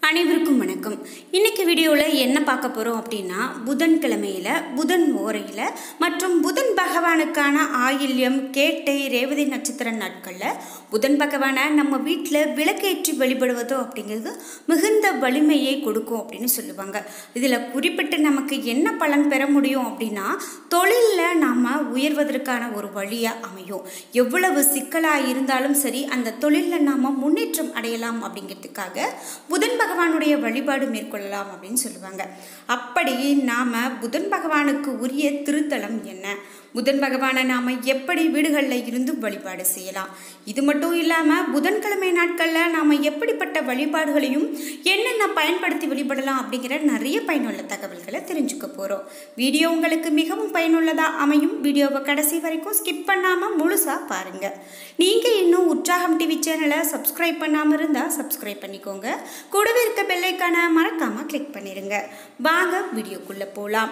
அனைவருக்கும் வணக்கம் இன்னைக்கு வீடியோவில் என்ன பார்க்க போகிறோம் அப்படின்னா புதன்கிழமையில் புதன் ஓரையில் மற்றும் புதன் பகவானுக்கான ஆயில்யம் கேட்டை ரேவதி நட்சத்திர நாட்களில் புதன் பகவானை நம்ம வீட்டில் விளக்கேற்றி வழிபடுவதோ அப்படிங்கிறது மிகுந்த வலிமையை கொடுக்கும் அப்படின்னு சொல்லுவாங்க இதில் குறிப்பிட்டு நமக்கு என்ன பலன் பெற முடியும் அப்படின்னா தொழிலில் நாம் உயர்வதற்கான ஒரு வழியாக அமையும் எவ்வளவு சிக்கலாக இருந்தாலும் சரி அந்த தொழிலில் நாம் முன்னேற்றம் அடையலாம் அப்படிங்கிறதுக்காக புதன் பகவானுடைய வழிபாடு மேற்கொள்ளலாம் அப்படின்னு சொல்லுவாங்க அப்படி நாம் புதன் பகவானுக்கு உரிய திருத்தலம் என்ன புதன் பகவானை நாம் எப்படி வீடுகளில் இருந்து வழிபாடு செய்யலாம் இது மட்டும் இல்லாமல் புதன்கிழமை நாட்களில் நாம் எப்படிப்பட்ட வழிபாடுகளையும் என்னென்ன பயன்படுத்தி வழிபடலாம் அப்படிங்கிற நிறைய பயனுள்ள தகவல்களை தெரிஞ்சுக்க போகிறோம் வீடியோ உங்களுக்கு மிகவும் பயனுள்ளதாக அமையும் வீடியோவை கடைசி வரைக்கும் ஸ்கிப் பண்ணாமல் முழுசாக பாருங்கள் நீங்கள் இன்னும் உற்சாகம் டிவி சேனலை சப்ஸ்கிரைப் பண்ணாமல் இருந்தால் சப்ஸ்கிரைப் பண்ணிக்கோங்க கூடவே இருக்க பெல்லைக்கான மறக்காமல் கிளிக் பண்ணிடுங்க வாங்க வீடியோக்குள்ளே போகலாம்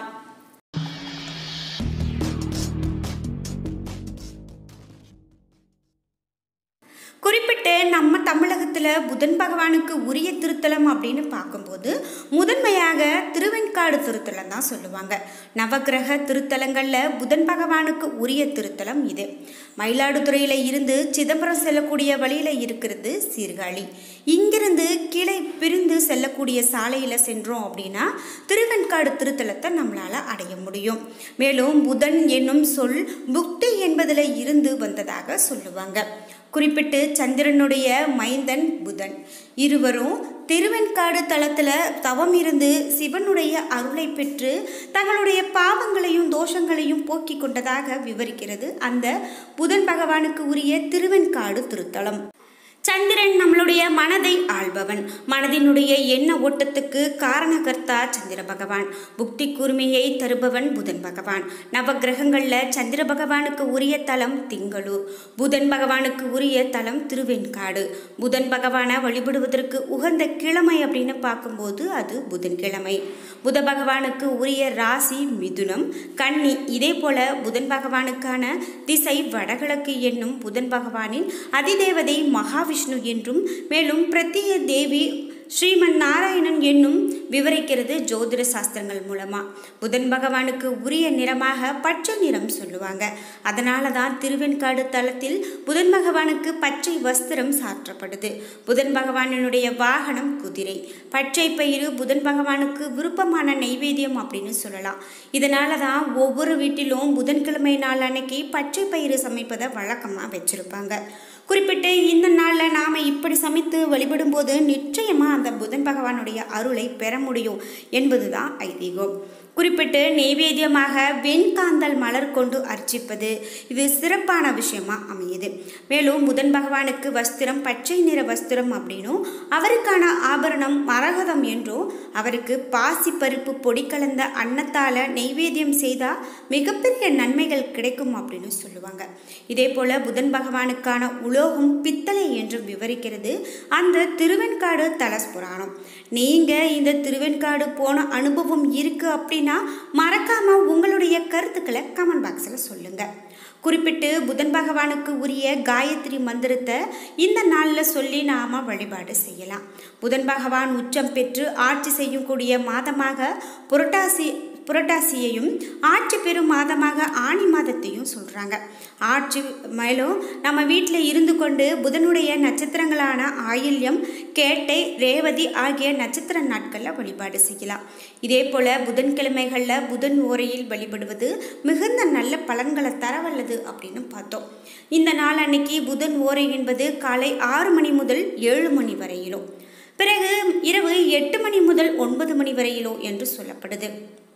குறிப்பிட்டு நம்ம தமிழகத்தில் புதன் பகவானுக்கு உரிய திருத்தலம் அப்படின்னு பார்க்கும்போது முதன்மையாக திருவெண்காடு திருத்தலம் தான் சொல்லுவாங்க நவகிரக திருத்தலங்களில் புதன் பகவானுக்கு உரிய திருத்தலம் இது மயிலாடுதுறையில் இருந்து சிதம்பரம் செல்லக்கூடிய வழியில் இருக்கிறது சீர்காழி இங்கிருந்து கிளை பிரிந்து செல்லக்கூடிய சாலையில் சென்றோம் அப்படின்னா திருவெண்காடு திருத்தலத்தை நம்மளால் அடைய முடியும் மேலும் புதன் என்னும் சொல் புக்தி என்பதில் இருந்து வந்ததாக சொல்லுவாங்க குறிப்பிட்டு சந்திரனுடைய மைந்தன் புதன் இருவரும் திருவெண்காடு தளத்தில் தவம் இருந்து சிவனுடைய அருளை பெற்று தங்களுடைய பாவங்களையும் தோஷங்களையும் போக்கிக் கொண்டதாக விவரிக்கிறது அந்த புதன் பகவானுக்கு உரிய திருவெண்காடு திருத்தலம் சந்திரன் நம்மளுடைய மனதை ஆள்பவன் மனதினுடைய எண்ண ஓட்டத்துக்கு காரணகர்த்தா சந்திர பகவான் புக்தி கூர்மையை தருபவன் புதன் பகவான் நவ கிரகங்களில் சந்திர பகவானுக்கு உரிய தலம் திங்களூர் புதன் பகவானுக்கு உரிய தலம் திருவெண்காடு புதன் பகவானை வழிபடுவதற்கு உகந்த கிழமை அப்படின்னு பார்க்கும்போது அது புதன்கிழமை புத பகவானுக்கு உரிய ராசி மிதுனம் கன்னி இதே போல புதன் பகவானுக்கான திசை வடகிழக்கு என்னும் புதன் பகவானின் அதிதேவதை மகாவிஷ்ணு என்றும் மேலும் பிரத்திய தேவி ஸ்ரீமன் நாராயணன் என்னும் விவரிக்கிறது ஜோதிட சாஸ்திரங்கள் மூலமாக புதன் பகவானுக்கு உரிய நிறமாக பச்சை நிறம் சொல்லுவாங்க அதனால தான் திருவெண்காடு தலத்தில் புதன் பகவானுக்கு பச்சை வஸ்திரம் சாற்றப்படுது புதன் பகவானினுடைய வாகனம் குதிரை பச்சை பயிறு புதன் பகவானுக்கு விருப்பமான நைவேத்தியம் அப்படின்னு சொல்லலாம் இதனால தான் ஒவ்வொரு வீட்டிலும் புதன்கிழமை நாள் அன்னைக்கு பச்சை பயிறு சமைப்பதை வழக்கமாக வச்சுருப்பாங்க குறிப்பிட்டு இந்த நாளில் நாம் இப்படி சமைத்து வழிபடும்போது நிச்சயமாக அந்த புதன் பகவானுடைய அருளை பெற முடியும் என்பது தான் ஐதீகம் குறிப்பிட்டு நெய்வேத்தியமாக வெண்காந்தல் மலர் கொண்டு அர்ச்சிப்பது இது சிறப்பான விஷயமா அமையுது மேலும் புதன் பகவானுக்கு வஸ்திரம் பச்சை நிற வஸ்திரம் அப்படின்னும் அவருக்கான ஆபரணம் மரகதம் என்றும் அவருக்கு பாசி பருப்பு பொடி கலந்த அன்னத்தால் நெய்வேத்தியம் செய்தால் மிகப்பெரிய நன்மைகள் கிடைக்கும் அப்படின்னு சொல்லுவாங்க இதே போல் புதன் பகவானுக்கான உலோகம் பித்தளை என்று விவரிக்கிறது அந்த திருவெண்காடு தலஸ் புராணம் நீங்கள் இந்த திருவெண்காடு போன அனுபவம் இருக்குது அப்படின்னா மறக்காமல் உங்களுடைய கருத்துக்களை கமெண்ட் பாக்ஸில் சொல்லுங்கள் குறிப்பிட்டு புதன் பகவானுக்கு உரிய காயத்ரி மந்திரத்தை இந்த நாளில் சொல்லி நாம் வழிபாடு செய்யலாம் புதன் பகவான் உச்சம் பெற்று ஆட்சி செய்யக்கூடிய மாதமாக புரட்டாசி புரட்டாசியையும் ஆட்சி பெறும் மாதமாக ஆணி மாதத்தையும் சொல்கிறாங்க ஆட்சி மேலும் நம்ம வீட்டில் இருந்து கொண்டு புதனுடைய நட்சத்திரங்களான ஆயில்யம் கேட்டை ரேவதி ஆகிய நட்சத்திர நாட்களில் வழிபாடு செய்யலாம் இதே போல் புதன்கிழமைகளில் புதன் ஓரையில் வழிபடுவது மிகுந்த நல்ல பலன்களை தரவல்லது அப்படின்னு பார்த்தோம் இந்த நாள் அன்னைக்கு புதன் ஓரை என்பது காலை ஆறு மணி முதல் ஏழு மணி வரையிலும் பிறகு இரவு எட்டு மணி முதல் ஒன்பது மணி வரையிலோ என்று சொல்லப்படுது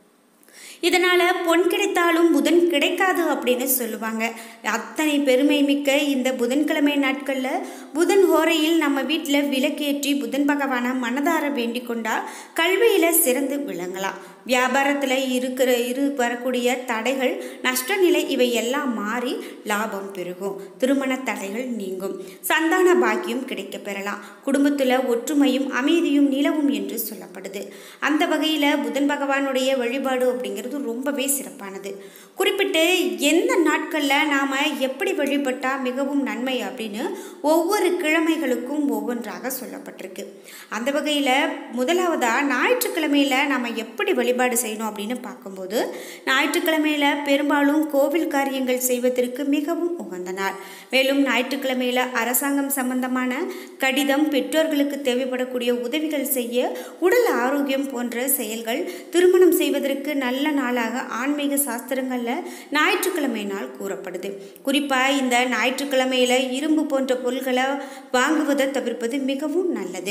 இதனால் பொன் கிடைத்தாலும் புதன் கிடைக்காது அப்படின்னு சொல்லுவாங்க அத்தனை பெருமை மிக்க இந்த புதன்கிழமை நாட்களில் புதன் ஹோரையில் நம்ம வீட்டில் விளக்கேற்றி புதன் பகவானை மனதார வேண்டிக் கொண்டால் கல்வியில் சிறந்து விளங்கலாம் வியாபாரத்தில் இருக்கிற இரு வரக்கூடிய தடைகள் நஷ்ட நிலை இவை எல்லாம் மாறி லாபம் பெருகும் திருமண தடைகள் நீங்கும் சந்தான பாக்கியம் கிடைக்க பெறலாம் குடும்பத்தில் ஒற்றுமையும் அமைதியும் நிலவும் என்று சொல்லப்படுது அந்த வகையில் புதன் பகவானுடைய வழிபாடு அப்படிங்கிறது அப்படிங்கிறது ரொம்பவே சிறப்பானது குறிப்பிட்டு எந்த நாட்களில் நாம் எப்படி வழிபட்டால் மிகவும் நன்மை அப்படின்னு ஒவ்வொரு கிழமைகளுக்கும் ஒவ்வொன்றாக சொல்லப்பட்டிருக்கு அந்த வகையில் முதலாவதாக ஞாயிற்றுக்கிழமையில் நாம் எப்படி வழிபாடு செய்யணும் அப்படின்னு பார்க்கும்போது ஞாயிற்றுக்கிழமையில் பெரும்பாலும் கோவில் காரியங்கள் செய்வதற்கு மிகவும் உகந்த நாள் மேலும் ஞாயிற்றுக்கிழமையில் அரசாங்கம் சம்பந்தமான கடிதம் பெற்றோர்களுக்கு தேவைப்படக்கூடிய உதவிகள் செய்ய உடல் ஆரோக்கியம் போன்ற செயல்கள் திருமணம் செய்வதற்கு நல்ல நாளாக ஆன்மீக சாஸ்திரங்களில் ஞாயிற்றுக்கிழமை நாள் கூறப்படுது குறிப்பாக இந்த ஞாயிற்றுக்கிழமையில் இரும்பு போன்ற பொருட்களை வாங்குவதை தவிர்ப்பது மிகவும் நல்லது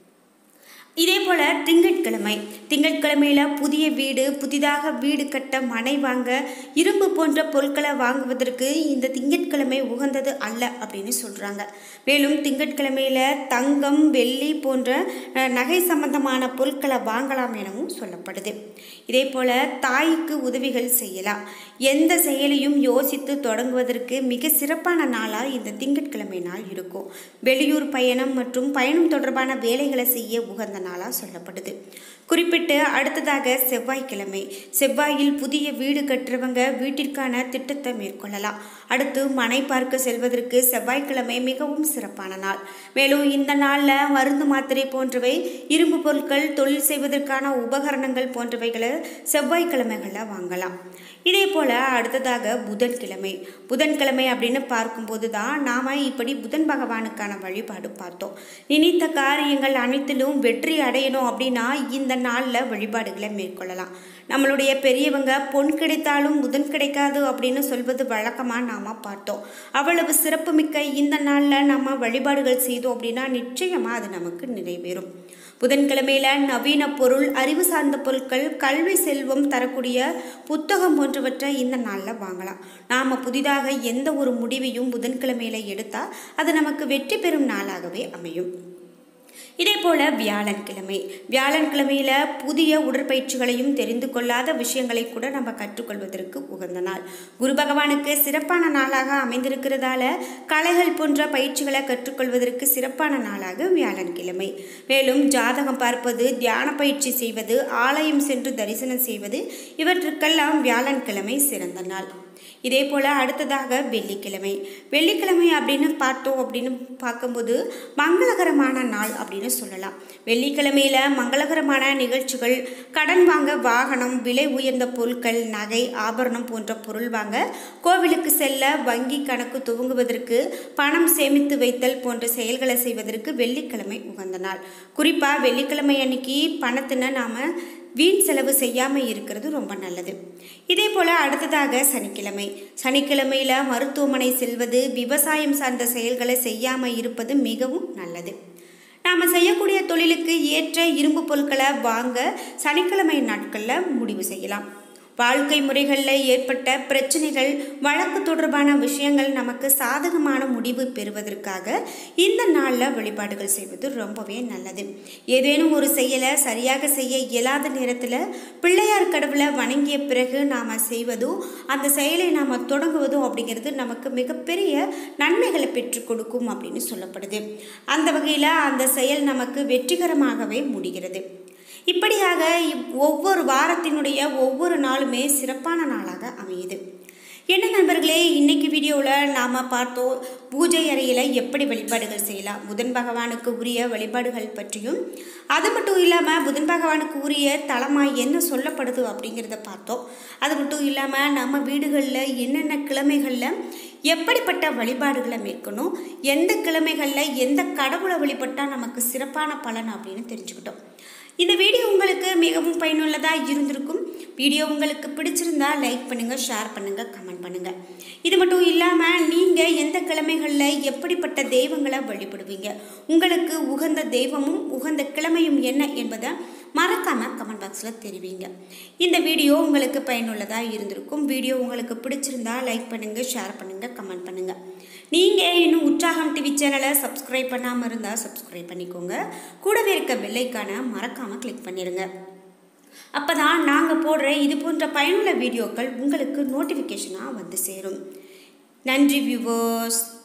இதே போல் திங்கட்கிழமை திங்கட்கிழமையில் புதிய வீடு புதிதாக வீடு கட்ட மனை வாங்க இரும்பு போன்ற பொருட்களை வாங்குவதற்கு இந்த திங்கட்கிழமை உகந்தது அல்ல அப்படின்னு சொல்கிறாங்க மேலும் திங்கட்கிழமையில் தங்கம் வெள்ளி போன்ற அஹ், நகை சம்பந்தமான பொருட்களை வாங்கலாம் எனவும் சொல்லப்படுது இதே போல் தாய்க்கு உதவிகள் செய்யலாம் எந்த செயலையும் யோசித்து தொடங்குவதற்கு மிக சிறப்பான நாளாக இந்த திங்கட்கிழமை நாள் இருக்கும் வெளியூர் பயணம் மற்றும் பயணம் தொடர்பான வேலைகளை செய்ய உகந்த நாளாக சொல்லப்படுது குறிப்பிட்டு அடுத்ததாக செவ்வாய்க்கிழமை செவ்வாயில் புதிய வீடு கட்டுறவங்க வீட்டிற்கான திட்டத்தை மேற்கொள்ளலாம் அடுத்து மனை பார்க்க செல்வதற்கு செவ்வாய்க்கிழமை மிகவும் சிறப்பான நாள் மேலும் இந்த நாளில் மருந்து மாத்திரை போன்றவை இரும்பு பொருட்கள் தொழில் செய்வதற்கான உபகரணங்கள் போன்றவைகளை செவ்வாய்க்கிழமைகளில் வாங்கலாம் இதே போல் அடுத்ததாக புதன்கிழமை புதன்கிழமை அப்படின்னு பார்க்கும்போது தான் நாம் இப்படி புதன் பகவானுக்கான வழிபாடு பார்த்தோம் நினைத்த காரியங்கள் அனைத்திலும் வெற்றி அடையணும் அப்படின்னா இந்த நாளில் வழிபாடுகளை மேற்கொள்ளலாம் நம்மளுடைய பெரியவங்க பொன் கிடைத்தாலும் புதன் கிடைக்காது அப்படின்னு சொல்வது வழக்கமாக நாம் பார்த்தோம் அவ்வளவு சிறப்புமிக்க இந்த நாளில் நம்ம வழிபாடுகள் செய்தோம் அப்படின்னா நிச்சயமாக அது நமக்கு நிறைவேறும் புதன்கிழமையில நவீன பொருள் அறிவு சார்ந்த பொருட்கள் கல்வி செல்வம் தரக்கூடிய புத்தகம் போன்றவற்றை இந்த நாளில் வாங்கலாம் நாம் புதிதாக எந்த ஒரு முடிவையும் புதன்கிழமையில எடுத்தால் அது நமக்கு வெற்றி பெறும் நாளாகவே அமையும் இதே போல வியாழன்கிழமை வியாழன்கிழமையில புதிய உடற்பயிற்சிகளையும் தெரிந்து கொள்ளாத விஷயங்களை கூட நம்ம கற்றுக்கொள்வதற்கு உகந்த நாள் குரு பகவானுக்கு சிறப்பான நாளாக அமைந்திருக்கிறதால கலைகள் போன்ற பயிற்சிகளை கற்றுக்கொள்வதற்கு சிறப்பான நாளாக வியாழன்கிழமை மேலும் ஜாதகம் பார்ப்பது தியான பயிற்சி செய்வது ஆலயம் சென்று தரிசனம் செய்வது இவற்றுக்கெல்லாம் வியாழன்கிழமை சிறந்த நாள் இதே போல் அடுத்ததாக வெள்ளிக்கிழமை வெள்ளிக்கிழமை அப்படின்னு பார்த்தோம் அப்படின்னு பார்க்கும்போது மங்களகரமான நாள் அப்படின்னு சொல்லலாம் வெள்ளிக்கிழமையில் மங்களகரமான நிகழ்ச்சிகள் கடன் வாங்க வாகனம் விலை உயர்ந்த பொருட்கள் நகை ஆபரணம் போன்ற பொருள் வாங்க கோவிலுக்கு செல்ல வங்கி கணக்கு துவங்குவதற்கு பணம் சேமித்து வைத்தல் போன்ற செயல்களை செய்வதற்கு வெள்ளிக்கிழமை உகந்த நாள் குறிப்பாக வெள்ளிக்கிழமை அன்னைக்கு பணத்தினை நாம் வீண் செலவு செய்யாமல் இருக்கிறது ரொம்ப நல்லது இதே போல் அடுத்ததாக சனிக்கிழமை சனிக்கிழமையில் மருத்துவமனை செல்வது விவசாயம் சார்ந்த செயல்களை செய்யாமல் இருப்பது மிகவும் நல்லது நாம் செய்யக்கூடிய தொழிலுக்கு ஏற்ற இரும்பு பொருட்களை வாங்க சனிக்கிழமை நாட்களில் முடிவு செய்யலாம் வாழ்க்கை முறைகளில் ஏற்பட்ட பிரச்சனைகள் வழக்கு தொடர்பான விஷயங்கள் நமக்கு சாதகமான முடிவு பெறுவதற்காக இந்த நாளில் வழிபாடுகள் செய்வது ரொம்பவே நல்லது ஏதேனும் ஒரு செயலை சரியாக செய்ய இயலாத நேரத்தில் பிள்ளையார் கடவுளை வணங்கிய பிறகு நாம் செய்வதும் அந்த செயலை நாம் தொடங்குவதும் அப்படிங்கிறது நமக்கு மிகப்பெரிய நன்மைகளை பெற்றுக் கொடுக்கும் அப்படின்னு சொல்லப்படுது அந்த வகையில் அந்த செயல் நமக்கு வெற்றிகரமாகவே முடிகிறது இப்படியாக இவ்- ஒவ்வொரு வாரத்தினுடைய ஒவ்வொரு நாளுமே சிறப்பான நாளாக அமையுது என்ன நண்பர்களே இன்னைக்கு வீடியோவில் நாம் பார்த்தோம் பூஜை அறையில் எப்படி வழிபாடுகள் செய்யலாம் புதன் பகவானுக்கு உரிய வழிபாடுகள் பற்றியும் அது மட்டும் இல்லாமல் புதன் பகவானுக்கு உரிய தலமாக என்ன சொல்லப்படுது அப்படிங்கிறத பார்த்தோம் அது மட்டும் இல்லாமல் நம்ம வீடுகளில் என்னென்ன கிழமைகளில் எப்படிப்பட்ட வழிபாடுகளை மேற்கணும் எந்த கிழமைகளில் எந்த கடவுளை வழிபட்டால் நமக்கு சிறப்பான பலன் அப்படின்னு தெரிஞ்சுக்கிட்டோம் இந்த வீடியோ உங்களுக்கு மிகவும் பயனுள்ளதாக இருந்திருக்கும் வீடியோ உங்களுக்கு பிடிச்சிருந்தா லைக் பண்ணுங்கள் ஷேர் பண்ணுங்கள் கமெண்ட் பண்ணுங்கள் இது மட்டும் இல்லாமல் நீங்கள் எந்த கிழமைகளில் எப்படிப்பட்ட தெய்வங்களை வழிபடுவீங்க உங்களுக்கு உகந்த தெய்வமும் உகந்த கிழமையும் என்ன என்பதை மறக்காமல் கமெண்ட் பாக்ஸில் தெரிவிங்க இந்த வீடியோ உங்களுக்கு பயனுள்ளதாக இருந்திருக்கும் வீடியோ உங்களுக்கு பிடிச்சிருந்தா லைக் பண்ணுங்கள் ஷேர் பண்ணுங்கள் கமெண்ட் பண்ணுங்கள் நீங்கள் இன்னும் உற்சாகம் டிவி சேனலை சப்ஸ்கிரைப் பண்ணாமல் இருந்தால் சப்ஸ்கிரைப் பண்ணிக்கோங்க கூடவே இருக்க பெல்லைக்கான மறக்காமல் கிளிக் பண்ணிடுங்க அப்போ தான் நாங்கள் போடுற இது போன்ற பயனுள்ள வீடியோக்கள் உங்களுக்கு நோட்டிஃபிகேஷனாக வந்து சேரும் நன்றி வியூவர்ஸ்